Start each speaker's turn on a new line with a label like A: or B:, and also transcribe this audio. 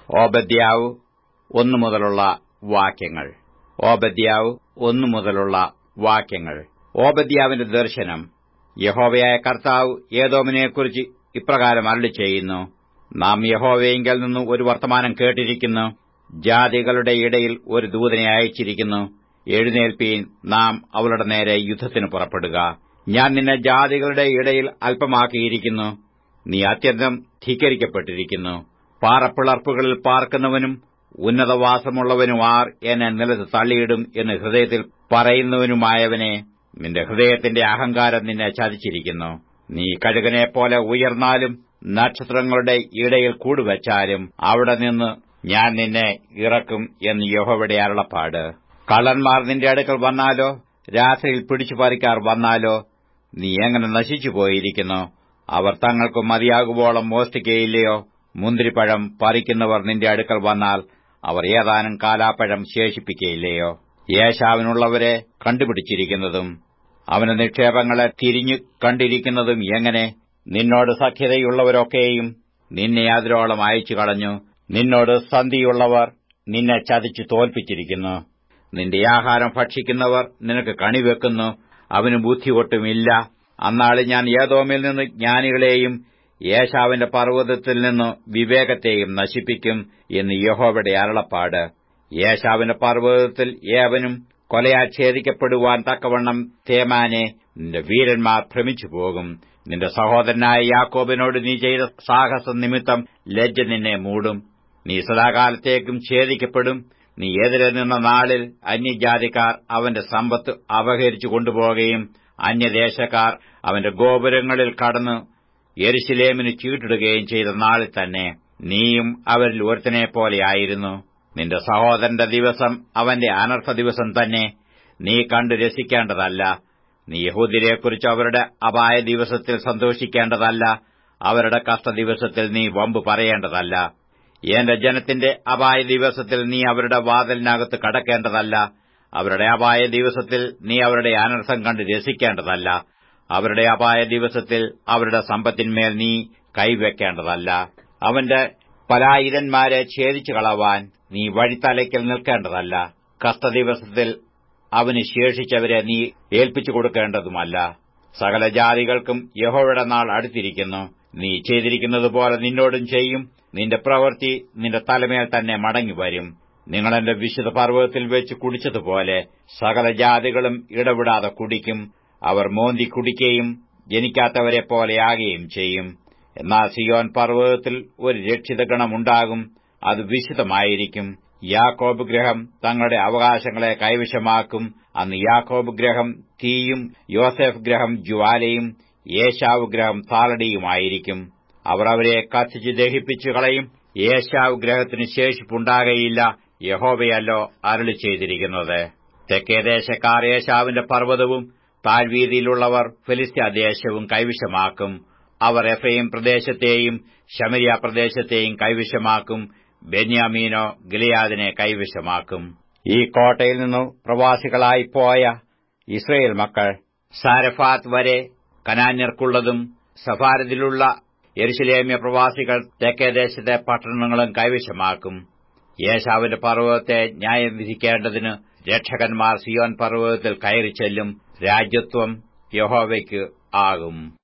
A: ഓബദ്യാവ് ഒന്നു മുതലുള്ള വാക്യങ്ങൾ ഓബദ്യാവ് ഒന്നു മുതലുള്ള വാക്യങ്ങൾ ഓബദ്യാവിന്റെ ദർശനം യഹോവയായ കർത്താവ് ഏതോമിനെക്കുറിച്ച് ഇപ്രകാരം അരളി ചെയ്യുന്നു നാം യഹോവയെങ്കിൽ നിന്നും ഒരു വർത്തമാനം കേട്ടിരിക്കുന്നു ജാതികളുടെ ഇടയിൽ ഒരു ദൂതനെ അയച്ചിരിക്കുന്നു എഴുന്നേൽപ്പീൻ നാം അവളുടെ നേരെ യുദ്ധത്തിന് പുറപ്പെടുക ഞാൻ നിന്നെ ജാതികളുടെ ഇടയിൽ അല്പമാക്കിയിരിക്കുന്നു നീ അത്യന്തം ധിക്കരിക്കപ്പെട്ടിരിക്കുന്നു പാറപ്പിളർപ്പുകളിൽ പാർക്കുന്നവനും ഉന്നതവാസമുള്ളവനും ആർ എന്നെ നിലത്ത് തള്ളിയിടും എന്ന് ഹൃദയത്തിൽ പറയുന്നവനുമായവനെ നിന്റെ ഹൃദയത്തിന്റെ അഹങ്കാരം നിന്നെ ചതിച്ചിരിക്കുന്നു നീ കഴുകനെപ്പോലെ ഉയർന്നാലും നക്ഷത്രങ്ങളുടെ ഇടയിൽ കൂടുവച്ചാലും അവിടെ നിന്ന് ഞാൻ നിന്നെ ഇറക്കും എന്ന് യഹോവയുടെ അരുളപ്പാട് കള്ളന്മാർ നിന്റെ അടുക്കൽ വന്നാലോ രാത്രിയിൽ പിടിച്ചു പറിക്കാർ വന്നാലോ നീ എങ്ങനെ നശിച്ചു പോയിരിക്കുന്നു അവർ തങ്ങൾക്ക് മതിയാകുവോളം മോഷ്ടിക്കയില്ലയോ മുന്തിരിപ്പഴം പറിക്കുന്നവർ നിന്റെ അടുക്കൽ വന്നാൽ അവർ ഏതാനും കാലാപ്പഴം ശേഷിപ്പിക്കയില്ലയോ യേശാവിനുള്ളവരെ കണ്ടുപിടിച്ചിരിക്കുന്നതും അവന്റെ നിക്ഷേപങ്ങളെ തിരിഞ്ഞു കണ്ടിരിക്കുന്നതും എങ്ങനെ നിന്നോട് സഖ്യതയുള്ളവരൊക്കെയും നിന്നെ അതിരോളം അയച്ചു കളഞ്ഞു നിന്നോട് സന്ധിയുള്ളവർ നിന്നെ ചതിച്ചു തോൽപ്പിച്ചിരിക്കുന്നു നിന്റെ ആഹാരം ഭക്ഷിക്കുന്നവർ നിനക്ക് കണിവെക്കുന്നു അവന് ബുദ്ധി ഒട്ടുമില്ല അന്നാളിൽ ഞാൻ ഏതോമിൽ നിന്ന് ജ്ഞാനികളെയും യേശാവിന്റെ പർവ്വതത്തിൽ നിന്ന് വിവേകത്തെയും നശിപ്പിക്കും എന്ന് യഹോവയുടെ അരുളപ്പാട് യേശാവിന്റെ പർവ്വതത്തിൽ ഏവനും കൊലയാൽ ഛേദിക്കപ്പെടുവാൻ തക്കവണ്ണം തേമാനെ നിന്റെ വീരന്മാർ ഭ്രമിച്ചു പോകും നിന്റെ സഹോദരനായ യാക്കോബിനോട് നീ ചെയ്ത സാഹസ നിമിത്തം ലജ്ജ നിന്നെ മൂടും നീ സദാകാലത്തേക്കും ഛേദിക്കപ്പെടും നീ എതിരെ നിന്ന നാളിൽ അന്യജാതിക്കാർ അവന്റെ സമ്പത്ത് അപഹരിച്ചു കൊണ്ടുപോകുകയും അന്യദേശക്കാർ അവന്റെ ഗോപുരങ്ങളിൽ കടന്ന് യെരുശലേമിന് ചീട്ടിടുകയും ചെയ്ത നാളിൽ തന്നെ നീയും അവരിൽ ഒരുത്തനെ പോലെയായിരുന്നു നിന്റെ സഹോദരന്റെ ദിവസം അവന്റെ അനർത്ഥ ദിവസം തന്നെ നീ കണ്ടു രസിക്കേണ്ടതല്ല നീ യഹൂദിനെക്കുറിച്ച് അവരുടെ അപായ ദിവസത്തിൽ സന്തോഷിക്കേണ്ടതല്ല അവരുടെ കഷ്ടദിവസത്തിൽ നീ വമ്പ് പറയേണ്ടതല്ല എന്റെ ജനത്തിന്റെ അപായ ദിവസത്തിൽ നീ അവരുടെ വാതിലിനകത്ത് കടക്കേണ്ടതല്ല അവരുടെ അപായ ദിവസത്തിൽ നീ അവരുടെ അനർത്ഥം കണ്ട് രസിക്കേണ്ടതല്ല അവരുടെ അപായ ദിവസത്തിൽ അവരുടെ സമ്പത്തിന്മേൽ നീ കൈവയ്ക്കേണ്ടതല്ല അവന്റെ പലായുധന്മാരെ ഛേദിച്ചു കളവാൻ നീ വഴിത്തലയ്ക്കൽ നിൽക്കേണ്ടതല്ല കഷ്ടദിവസത്തിൽ അവന് ശേഷിച്ചവരെ നീ ഏൽപ്പിച്ചു കൊടുക്കേണ്ടതുമല്ല സകല ജാതികൾക്കും യഹോയുടെ നാൾ അടുത്തിരിക്കുന്നു നീ ചെയ്തിരിക്കുന്നതുപോലെ നിന്നോടും ചെയ്യും നിന്റെ പ്രവൃത്തി നിന്റെ തലമേൽ തന്നെ മടങ്ങിവരും നിങ്ങളെന്റെ വിശുദ്ധ പർവ്വതത്തിൽ വെച്ച് കുടിച്ചതുപോലെ സകല ജാതികളും ഇടപെടാതെ കുടിക്കും അവർ മോന്തി കുടിക്കുകയും ജനിക്കാത്തവരെ പോലെയാകുകയും ചെയ്യും എന്നാൽ സിയോൻ പർവ്വതത്തിൽ ഒരു രക്ഷിതഗണമുണ്ടാകും അത് വിശുദ്ധമായിരിക്കും യാക്കോബ് ഗ്രഹം തങ്ങളുടെ അവകാശങ്ങളെ കൈവശമാക്കും അന്ന് യാക്കോബ് ഗ്രഹം തീയും യോസെഫ് ഗ്രഹം ജ്വാലയും യേശാവ് ഗ്രഹം താളടിയുമായിരിക്കും അവർ അവരെ കത്തിച്ച് ദഹിപ്പിച്ചു കളയും യേശാവ് ഗ്രഹത്തിന് ശേഷിപ്പുണ്ടാകയില്ല യഹോവയല്ലോ അരളി ചെയ്തിരിക്കുന്നത് തെക്കേദേശക്കാർ യേശാവിന്റെ പർവ്വതവും താഴ്വീതിയിലുള്ളവർ ഫിലിസ്ത്യാദേശവും കൈവശമാക്കും അവർ എഫയും പ്രദേശത്തെയും ശമരിയ പ്രദേശത്തെയും കൈവശമാക്കും ബെന്യാമീനോ ഗിലിയാദിനെ കൈവശമാക്കും ഈ കോട്ടയിൽ നിന്നു പ്രവാസികളായി പോയ ഇസ്രയേൽ മക്കൾ സാരഫാത്ത് വരെ കനാന്യർക്കുള്ളതും സഫാരതിലുള്ള യെരുശലേമ്യ പ്രവാസികൾ തെക്കേദേശത്തെ പട്ടണങ്ങളും കൈവശമാക്കും യേശാവിന്റെ പർവ്വതത്തെ ന്യായം വിധിക്കേണ്ടതിന് രക്ഷകന്മാർ സിയോൻ പർവ്വതത്തിൽ കയറി ചെല്ലും രാജ്യത്വം യഹോവയ്ക്ക് ആകും